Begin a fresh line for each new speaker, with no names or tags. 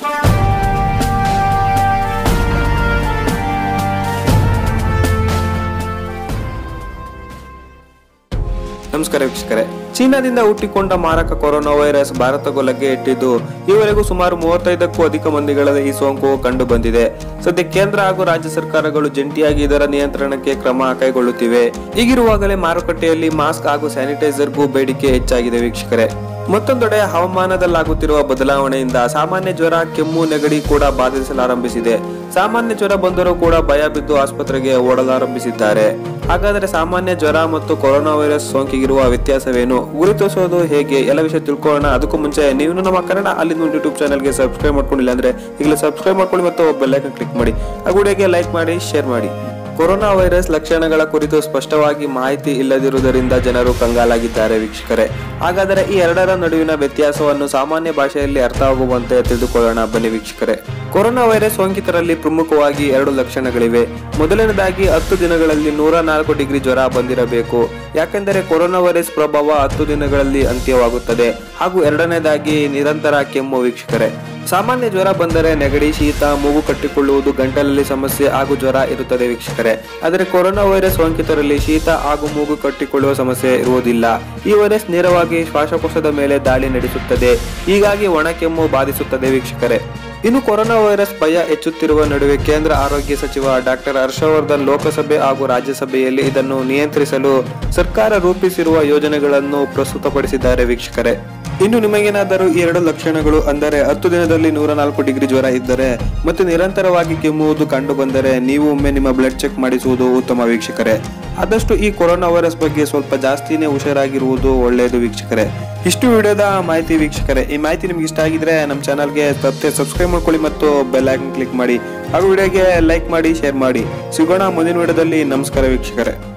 ನಮಸ್ಕಾರ ವೀಕ್ಷಕರೇ ಚೀನಾದಿಂದ ಹುಟ್ಟಿಕೊಂಡ ಮಾರಕ ಕೊರೋನಾ ವೈರಸ್ ಭಾರತಕ್ಕೂ ಲಗ್ಗೆ ಇಟ್ಟಿದ್ದು ಈವರೆಗೂ ಸುಮಾರು ಮೂವತ್ತೈದಕ್ಕೂ ಅಧಿಕ ಮಂದಿಗಳಲ್ಲಿ ಈ ಸೋಂಕು ಕಂಡು ಬಂದಿದೆ ಸದ್ಯ ಕೇಂದ್ರ ಹಾಗೂ ರಾಜ್ಯ ಸರ್ಕಾರಗಳು ಜಂಟಿಯಾಗಿ ಇದರ ನಿಯಂತ್ರಣಕ್ಕೆ ಕ್ರಮ ಕೈಗೊಳ್ಳುತ್ತಿವೆ ಹೀಗಿರುವಾಗಲೇ ಮಾರುಕಟ್ಟೆಯಲ್ಲಿ ಮಾಸ್ಕ್ ಹಾಗೂ ಸ್ಯಾನಿಟೈಸರ್ಗೂ ಬೇಡಿಕೆ ಹೆಚ್ಚಾಗಿದೆ ವೀಕ್ಷಕರೇ ಮತ್ತೊಂದೆಡೆ ಹವಾಮಾನದಲ್ಲಾಗುತ್ತಿರುವ ಬದಲಾವಣೆಯಿಂದ ಸಾಮಾನ್ಯ ಜ್ವರ ಕೆಮ್ಮು ನೆಗಡಿ ಕೂಡ ಬಾಧಿಸಲಾರಂಭಿಸಿದೆ ಸಾಮಾನ್ಯ ಜ್ವರ ಬಂದರೂ ಕೂಡ ಭಯ ಬಿದ್ದು ಆಸ್ಪತ್ರೆಗೆ ಓಡಲಾರಂಭಿಸಿದ್ದಾರೆ ಹಾಗಾದರೆ ಸಾಮಾನ್ಯ ಜ್ವರ ಮತ್ತು ಕೊರೋನಾ ವೈರಸ್ ಸೋಂಕಿಗಿರುವ ವ್ಯತ್ಯಾಸವೇನು ಗುರುತಿಸೋದು ಹೇಗೆ ಎಲ್ಲ ವಿಷಯ ತಿಳ್ಕೊಳ್ಳೋಣ ಅದಕ್ಕೂ ಮುಂಚೆ ನೀವು ನಮ್ಮ ಕನ್ನಡ ಅಲ್ಲಿ ಯೂಟ್ಯೂಬ್ ಚಾನಲ್ಗೆ ಸಬ್ಸ್ಕ್ರೈಬ್ ಮಾಡ್ಕೊಂಡಿಲ್ಲ ಅಂದ್ರೆ ಈಗಲೇ ಸಬ್ಸ್ಕ್ರೈಬ್ ಮಾಡ್ಕೊಳ್ಳಿ ಮತ್ತು ಬೆಲ್ಲೈಕನ್ ಕ್ಲಿಕ್ ಮಾಡಿ ಆ ವಿಡಿಯೋಗೆ ಲೈಕ್ ಮಾಡಿ ಶೇರ್ ಮಾಡಿ ಕೊರೋನಾ ವೈರಸ್ ಲಕ್ಷಣಗಳ ಕುರಿತು ಸ್ಪಷ್ಟವಾಗಿ ಮಾಹಿತಿ ಇಲ್ಲದಿರುವುದರಿಂದ ಜನರು ಕಂಗಾಲಾಗಿದ್ದಾರೆ ವೀಕ್ಷಕರೇ ಹಾಗಾದರೆ ಈ ಎರಡರ ನಡುವಿನ ವ್ಯತ್ಯಾಸವನ್ನು ಸಾಮಾನ್ಯ ಭಾಷೆಯಲ್ಲಿ ಅರ್ಥವಾಗುವಂತೆ ತಿಳಿದುಕೊಳ್ಳೋಣ ಬನ್ನಿ ವೀಕ್ಷಕರೇ ಕೊರೋನಾ ವೈರಸ್ ಸೋಂಕಿತರಲ್ಲಿ ಪ್ರಮುಖವಾಗಿ ಎರಡು ಲಕ್ಷಣಗಳಿವೆ ಮೊದಲನೇದಾಗಿ ಹತ್ತು ದಿನಗಳಲ್ಲಿ ನೂರ ನಾಲ್ಕು ಡಿಗ್ರಿ ಜ್ವರ ಬಂದಿರಬೇಕು ಯಾಕೆಂದರೆ ಕೊರೋನಾ ವೈರಸ್ ಪ್ರಭಾವ ಹತ್ತು ದಿನಗಳಲ್ಲಿ ಅಂತ್ಯವಾಗುತ್ತದೆ ಹಾಗೂ ಎರಡನೇದಾಗಿ ನಿರಂತರ ಕೆಮ್ಮು ವೀಕ್ಷಕರೇ ಸಾಮಾನ್ಯ ಜ್ವರ ಬಂದರೆ ನೆಗಡಿ ಶೀತ ಮೂಗು ಕಟ್ಟಿಕೊಳ್ಳುವುದು ಗಂಟಲಲ್ಲಿ ಸಮಸ್ಯೆ ಹಾಗೂ ಜ್ವರ ಇರುತ್ತದೆ ವೀಕ್ಷಕರೇ ಆದರೆ ಕೊರೋನಾ ವೈರಸ್ ಸೋಂಕಿತರಲ್ಲಿ ಶೀತ ಹಾಗೂ ಮೂಗು ಕಟ್ಟಿಕೊಳ್ಳುವ ಸಮಸ್ಯೆ ಇರುವುದಿಲ್ಲ ಈ ವೈರಸ್ ನೇರವಾಗಿ ಶ್ವಾಸಕೋಶದ ಮೇಲೆ ದಾಳಿ ನಡೆಸುತ್ತದೆ ಹೀಗಾಗಿ ಒಣ ಕೆಮ್ಮು ಬಾಧಿಸುತ್ತದೆ ವೀಕ್ಷಕರೇ ಇನ್ನು ಕೊರೋನಾ ವೈರಸ್ ಭಯ ಹೆಚ್ಚುತ್ತಿರುವ ನಡುವೆ ಕೇಂದ್ರ ಆರೋಗ್ಯ ಸಚಿವ ಡಾಕ್ಟರ್ ಹರ್ಷವರ್ಧನ್ ಲೋಕಸಭೆ ಹಾಗೂ ರಾಜ್ಯಸಭೆಯಲ್ಲಿ ಇದನ್ನು ನಿಯಂತ್ರಿಸಲು ಸರ್ಕಾರ ರೂಪಿಸಿರುವ ಯೋಜನೆಗಳನ್ನು ಪ್ರಸ್ತುತಪಡಿಸಿದ್ದಾರೆ ವೀಕ್ಷಕರೇ ಇನ್ನು ನಿಮಗೇನಾದರೂ ಈ ಎರಡು ಲಕ್ಷಣಗಳು ಅಂದರೆ ಹತ್ತು ದಿನದಲ್ಲಿ ನೂರ ನಾಲ್ಕು ಡಿಗ್ರಿ ಜ್ವರ ಇದ್ದರೆ ಮತ್ತು ನಿರಂತರವಾಗಿ ಕೆಮ್ಮುವುದು ಕಂಡು ಬಂದರೆ ನೀವು ಒಮ್ಮೆ ನಿಮ್ಮ ಬ್ಲಡ್ ಚೆಕ್ ಮಾಡಿಸುವುದು ಉತ್ತಮ ವೀಕ್ಷಕರೇ ಆದಷ್ಟು ಈ ಕೊರೋನಾ ವೈರಸ್ ಬಗ್ಗೆ ಸ್ವಲ್ಪ ಜಾಸ್ತಿನೇ ಹುಷಾರಾಗಿರುವುದು ಒಳ್ಳೆಯದು ವೀಕ್ಷಕರೇ ಇಷ್ಟು ವಿಡಿಯೋದ ಮಾಹಿತಿ ವೀಕ್ಷಕರೇ ಈ ಮಾಹಿತಿ ನಿಮ್ಗೆ ಇಷ್ಟ ಆಗಿದ್ರೆ ನಮ್ಮ ಚಾನಲ್ಗೆ ತಪ್ಪದೆ ಸಬ್ಸ್ಕ್ರೈಬ್ ಮಾಡ್ಕೊಳ್ಳಿ ಮತ್ತು ಬೆಲ್ ಐಕನ್ ಕ್ಲಿಕ್ ಮಾಡಿ ಹಾಗೂ ವಿಡಿಯೋಗೆ ಲೈಕ್ ಮಾಡಿ ಶೇರ್ ಮಾಡಿ ಸಿಗೋಣ ಮುಂದಿನ ವಿಡಿಯೋದಲ್ಲಿ ನಮಸ್ಕಾರ ವೀಕ್ಷಕರೇ